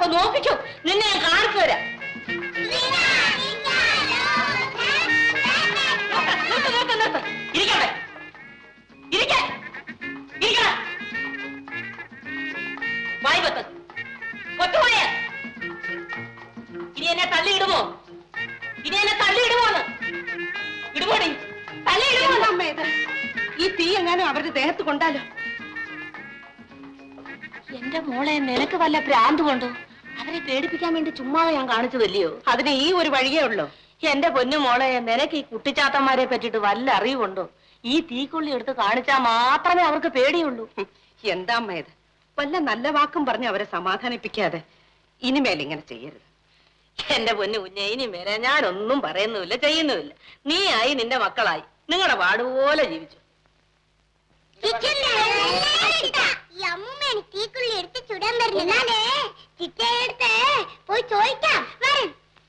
ഓ നോക്കിക്കോ നിന്നെ ഞാൻ കാണിച്ചു തരാം നിർത്ത്, നിർത്ത്, നിർത്ത്. ഇരിക്കവിടെ ഇരിക്ക ഇരിക്കട വായി പത്ത് കൊത്തുപോയ ഇനി എന്നെ തള്ളിയിടുമോ ഇനി എന്നെ തള്ളിയിടുമോന്ന് ഇടുമോടി തള്ളിയിടുമോ അമ്മ ഇത് ഈ തീ എങ്ങാനും അവരുടെ ദേഹത്ത് കൊണ്ടാലോ എന്റെ മോളെ നിനക്ക് വല്ല ഭ്രാന്ത് കൊണ്ടോ അവരെ പേടിപ്പിക്കാൻ വേണ്ടി ചുമ്മാ ഞാൻ കാണിച്ചതല്ലയോ അതിന് ഈ ഒരു വഴിയേ ഉള്ളൂ എന്റെ പൊന്നു മോളെ നിനക്ക് ഈ കുട്ടിച്ചാത്തന്മാരെ പറ്റിയിട്ട് വല്ല അറിവുണ്ടോ ഈ തീക്കൊള്ളി എടുത്ത് കാണിച്ചാൽ മാത്രമേ അവർക്ക് പേടിയുള്ളൂ ഹും, എന്താ അമ്മ ഇത് വല്ല നല്ല വാക്കും പറഞ്ഞ് അവരെ സമാധാനിപ്പിക്കാതെ ഇനിമേൽ ഇങ്ങനെ ചെയ്യരുത് എന്റെ പൊന്നു കുഞ്ഞെ ഇനി മേലെ ഞാനൊന്നും പറയുന്നുമില്ല ചെയ്യുന്നുമില്ല നീ ആയി നിന്റെ മക്കളായി നിങ്ങളുടെ പാടുപോലെ ജീവിച്ചു ഈ അമ്മൂമ്മ എനിക്ക് തീക്കുള്ളി എടുത്ത് ചുടാൻ വരുന്നേ ചിറ്റയെടുത്ത് പോയി ചോദിക്കാം വരും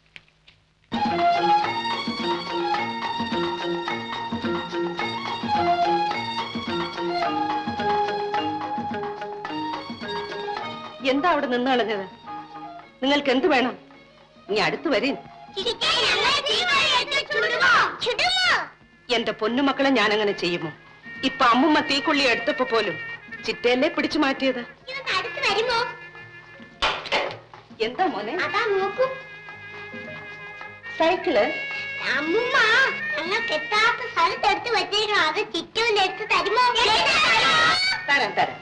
എന്താ അവിടെ നിന്ന് കളഞ്ഞത് നിങ്ങൾക്ക് എന്ത് വേണം നീ അടുത്ത് വരീൻ ചിറ്റേ ഞങ്ങളെ തീക്കുള്ളി എടുത്ത് ചുടുമോ ചുടുമോ എന്റെ പൊന്നുമക്കളെ ഞാൻ അങ്ങനെ ചെയ്യുമോ ഇപ്പൊ അമ്മുമ്മ തീക്കൊള്ളി എടുത്തപ്പോ പോലും ചിറ്റയല്ലേ പിടിച്ചു മാറ്റിയത് ഇതൊന്ന് അടുത്ത് വരുമോ എന്താ മോനെ അതാ നോക്കൂ സൈക്കിള് അമ്മുമ്മ ഞങ്ങൾക്ക് എത്താത്ത സ്ഥലത്ത് എടുത്ത് വെച്ചിരിക്കണം അത് ചിറ്റൂന്ന് എടുത്ത് തരുമോ തരാം തരാം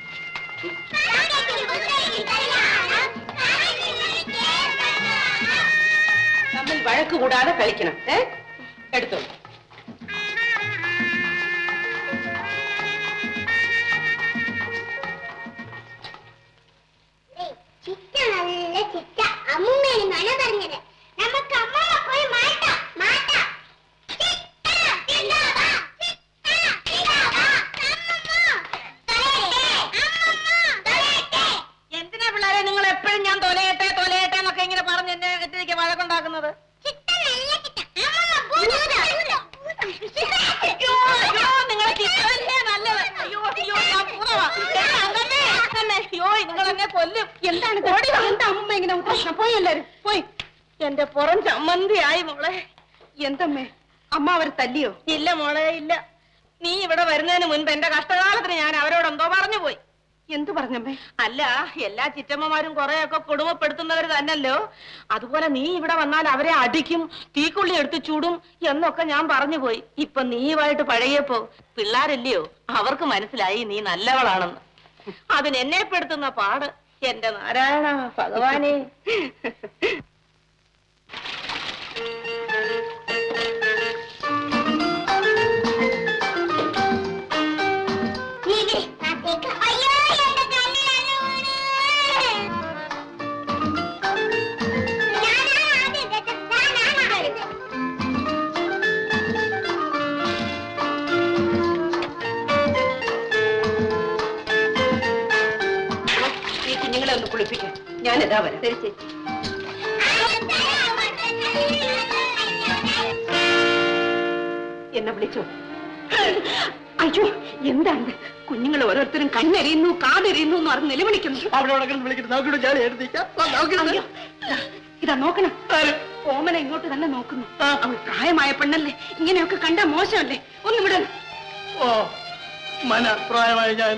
നമ്മൾ വഴക്ക് കൂടാതെ കളിക്കണം ഏ എടുത്തോ ചിറ്റ നല്ല ചിറ്റ അമ്മുമ്മേന് മഴ പറഞ്ഞത് നമുക്ക് അമ്മമ്മ പോയി മാറ്റാം മാറ്റാം ചിറ്റ, ചിണ്ടാവാ, ചിറ്റ, ചിണ്ടാവാ, അമ്മമ്മ, തൊലയട്ടെ, അമ്മമ്മ, തൊലയട്ടെ. എന്തിനാ പിള്ളേരെ നിങ്ങൾ എപ്പോഴും ഞാൻ തൊലയട്ടെ തൊലയട്ടെ എന്നൊക്കെ ഇങ്ങനെ പറഞ്ഞ് എന്നെ എനിക്ക് വഴക്കുണ്ടാക്കുന്നത് ചിറ്റ നല്ല ചിറ്റ, അമ്മമ്മ ഭൂതം, ഭൂതം. അയ്യോ അയ്യോ നിങ്ങളെ ചിത്രമല്ലേ നല്ലത് അയ്യോ അയ്യോ ഞാൻ പൂർണ്ണമാ എന്നെ അങ്ങനെ തന്നെ അയ്യോ നിങ്ങൾ എന്നെ കൊല്ലും എന്താണ് ഇത്? എന്താ അമ്മുമ്മ ഇങ്ങനെ ഉദ്ദേശം പോയി എല്ലാരും പോയി എന്റെ പുറം ചമ്മന്തിയായി മോളെ എന്തമ്മേ അമ്മ അവർ തല്ലിയോ ഇല്ല മോളെ ഇല്ല നീ ഇവിടെ വരുന്നതിന് മുൻപ് എന്റെ കഷ്ടകാലത്തിന് ഞാൻ അവരോട് എന്തോ പറഞ്ഞു പോയി എന്തു പറഞ്ഞമ്മേ അല്ല എല്ലാ ചിറ്റമ്മമാരും കുറെയൊക്കെ കുടുംബപ്പെടുത്തുന്നവർ തന്നല്ലോ അതുപോലെ നീ ഇവിടെ വന്നാൽ അവരെ അടിക്കും തീക്കുള്ളി എടുത്ത് ചൂടും എന്നൊക്കെ ഞാൻ പറഞ്ഞു പോയി ഇപ്പൊ നീയുമായിട്ട് പഴയപ്പോ പിള്ളാരല്ലയോ അവർക്ക് മനസ്സിലായി നീ നല്ലവളാണെന്ന് അതിന് എന്നെ പെടുത്തുന്ന പാട് എന്റെ നാരായണ ഭഗവാനെ ഇത് നാട്ടേക്ക്. അയ്യോ, എന്റെ കണ്ണിലാണ് വീണ്. ഞാനാണ് ആദ്യം ഇട്ടത്. ഞാനാണ് ആദ്യം ഇട്ടത്. ഈ കുഞ്ഞുങ്ങളെ ഒന്ന് കുളിപ്പിക്കാം ഞാൻ ഇതാ വരാം ശരി ചേച്ചി എന്നെ വിളിച്ചോ അയ്യോ എന്താണ് കുഞ്ഞുങ്ങൾ ഓരോരുത്തരും കണ്ണെറിയുന്നു കാതെറിയുന്നു എന്ന് പറഞ്ഞ് നിലവിളിക്കുന്നു അയ്യോ, ഇതാ, ഇതാ നോക്കണം ഓമന ഇങ്ങോട്ട് തന്നെ നോക്കുന്നു അവൾ പ്രായമായ പെണ്ണല്ലേ ഇങ്ങനെയൊക്കെ കണ്ട മോശമല്ലേ ഒന്ന് വിടണം ഓ മന പ്രായമായി ഞാൻ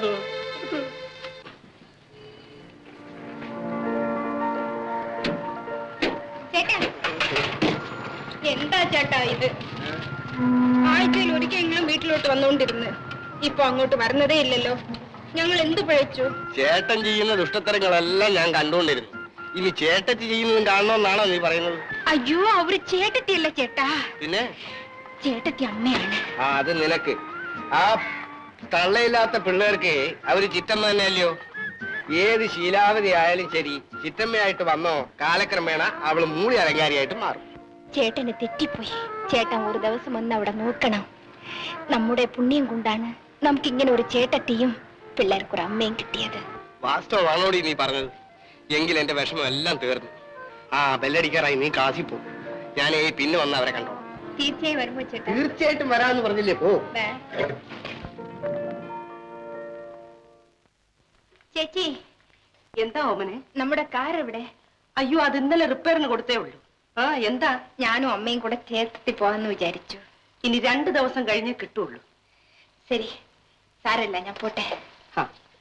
ചേട്ടാ എന്താ ചേട്ടാ ഇത് ആഴ്ചയിൽ ഒരിക്കലെങ്കിലും വീട്ടിലോട്ട് വന്നുകൊണ്ടിരുന്ന് ഇപ്പൊ അങ്ങോട്ട് വരുന്നതേ ഇല്ലല്ലോ ഞങ്ങൾ എന്ത് പഴച്ചു ചേട്ടൻ ചെയ്യുന്ന ദുഷ്ടത്തരങ്ങളെല്ലാം ഞാൻ കണ്ടുകൊണ്ടിരുന്നു ഇനി ചേട്ടത്തി ചെയ്യുന്നതും കാണണമെന്നാണോ നീ പറയുന്നത് അയ്യോ അവര് ചേട്ടത്തിയല്ല ചേട്ടാ പിന്നെ ചേട്ടത്തി അമ്മയാണ് ആ അത് നിനക്ക് ആ തള്ളയില്ലാത്ത പിള്ളേർക്ക് അവര് ചിറ്റമ്മ തന്നെയല്ലയോ ഏത് ശീലാവതി ആയാലും ശരി ചിറ്റമ്മയായിട്ട് വന്നോ കാലക്രമേണ അവള് മൂളി അലങ്കാരിയായിട്ട് മാറും ചേട്ടന് തെറ്റിപ്പോയി ചേട്ടൻ ഒരു ദിവസം ഒന്ന് അവിടെ നോക്കണം നമ്മുടെ പുണ്യം കൊണ്ടാണ് നമുക്കിങ്ങനെ ഒരു ചേട്ടത്തിയും പിള്ളേർക്കൊരു അമ്മയും കിട്ടിയത് വാസ്തവമാണോടി നീ പറഞ്ഞത് എങ്കിൽ എന്റെ വിഷമം എല്ലാം തീർന്നു ആ ബെല്ലടിക്കാറായി നീ ക്ലാസ്സിൽ പോ ഞാൻ പിന്നെ വന്ന് അവരെ കണ്ടോ തീർച്ചയായും വരുമ്പോ ചേട്ടാ തീർച്ചയായിട്ടും വരാമെന്ന് പറഞ്ഞില്ലേ പോ ചേച്ചി എന്താ ഓമനെ നമ്മുടെ കാർ എവിടെ അയ്യോ അത് ഇന്നലെ റിപ്പയറിന് കൊടുത്തേ ഉള്ളൂ ആ എന്താ ഞാനും അമ്മയും കൂടെ ചേർത്തി പോവാന്ന് വിചാരിച്ചു ഇനി രണ്ടു ദിവസം കഴിഞ്ഞേ കിട്ടുള്ളൂ ശരി സാരല്ല ഞാൻ പോട്ടെ ആ.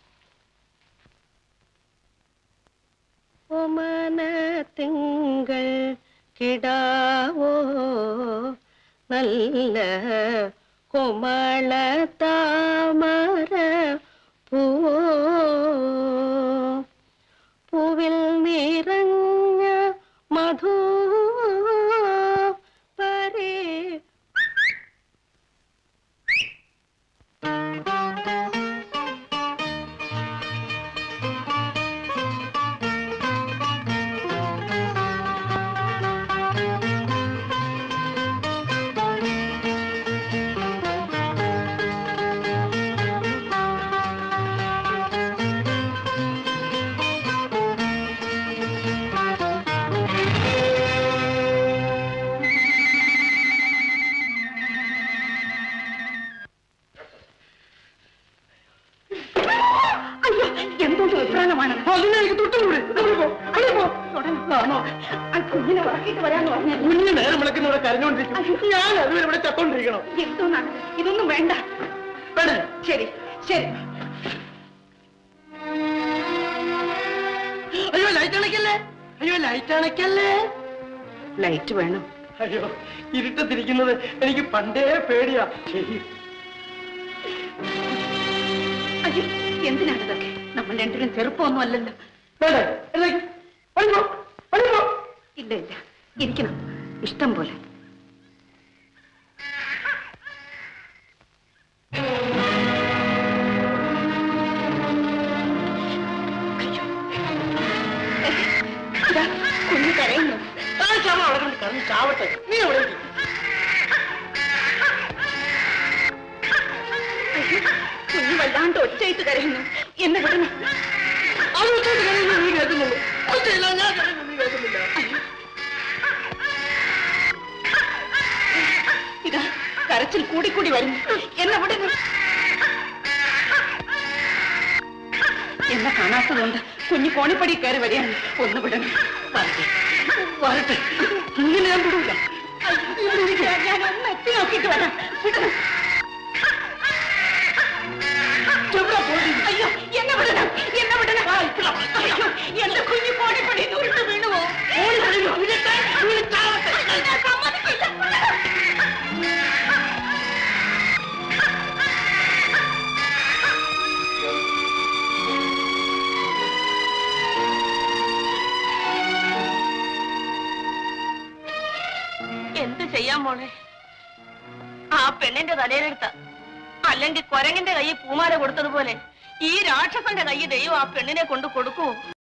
ഒമന തിങ്കൾ കിടാവോ നല്ല കൊമള താമര പൂവോ പൂവിൽ നിറഞ്ഞ മധു പരേ അയ്യോ എന്തൊരു അഭിപ്രായമാണ് അതിനെനിക്ക് തൊട്ടുകൂടെ കുഞ്ഞിനെ ഉറക്കിയിട്ട് വരാന്ന് പറഞ്ഞു കുഞ്ഞ് നേരം വിളക്കുന്നവിടെ കരഞ്ഞോണ്ടിരിക്കും ഞാൻ അതുവരെ ഇവിടെ ചത്തോണ്ടിരിക്കണം എന്തോന്നാണ് ഇതൊന്നും വേണ്ട വേണേ ശരി ശരി അയ്യോ ലൈറ്റ് അണയ്ക്കല്ലേ അയ്യോ ലൈറ്റ് അണയ്ക്കല്ലേ ലൈറ്റ് വേണം അയ്യോ ഇരുട്ടത്തിരിക്കുന്നത് എനിക്ക് പണ്ടേ പേടിയാ അയ്യോ എന്തിനാണ് ഇതൊക്കെ നമ്മൾ രണ്ടിനും ചെറുപ്പമൊന്നും അല്ലല്ലോ വേണേ എഴുന്നേക്ക്. പണിക്കോ, പണിക്കോ. ഇല്ല ഇല്ല ഇരിക്കണം ഇഷ്ടം പോലെ ഇതാ, കുഞ്ഞ് കരയുന്നു ആ ചാമ അവിടെ കൊണ്ട് കിടന്ന് ചാവട്ടെ നീ അവിടെ ഇരിക്ക്. കുഞ്ഞ് വല്ലാണ്ട് ഒച്ചയിട്ട് കരയുന്നു എന്നെ വിടണം അത് വെച്ചിട്ട് കരയുന്നത് നീ കേൾക്കുന്നുള്ളൂ ഒച്ചയില്ല, ഞാൻ കരയുന്നത് നീ കേൾക്കുന്നില്ല ഇതാ കരച്ചിൽ കൂടി കൂടി വരുന്നു എന്നെ വിടണം എന്നെ കാണാത്തതുകൊണ്ട് കുഞ്ഞു കോണിപ്പടി കയറി വരികയാണ് ഒന്ന് വിടണം വരട്ടെ വരട്ടെ ഇങ്ങനെ ഞാൻ വിടൂല ഞാൻ ഒന്ന് എത്തി നോക്കിയിട്ട് വരാം വിടണം എവിടെ പോയി അയ്യോ എന്നെ വിടണം എന്നെ വിടണം അയ്യോ എന്റെ കുഞ്ഞു കോണിപ്പടി ഉരുട്ട് വീണുവോ ഓടി കഴിയുമോ? വിടട്ടെ, നീ ചാവട്ടെ. ഞാൻ സമ്മതിക്കില്ല വിടണം. എന്ത് ചെയ്യാൻ മോളെ ആ പെണ്ണിന്റെ തലയിലെടുത്ത അല്ലെങ്കിൽ കൊരങ്ങിന്റെ കൈ പൂമാല കൊടുത്തതുപോലെ ഈ രാക്ഷസന്റെ കൈ ദൈവം ആ പെണ്ണിനെ കൊണ്ട് കൊടുക്കുവോ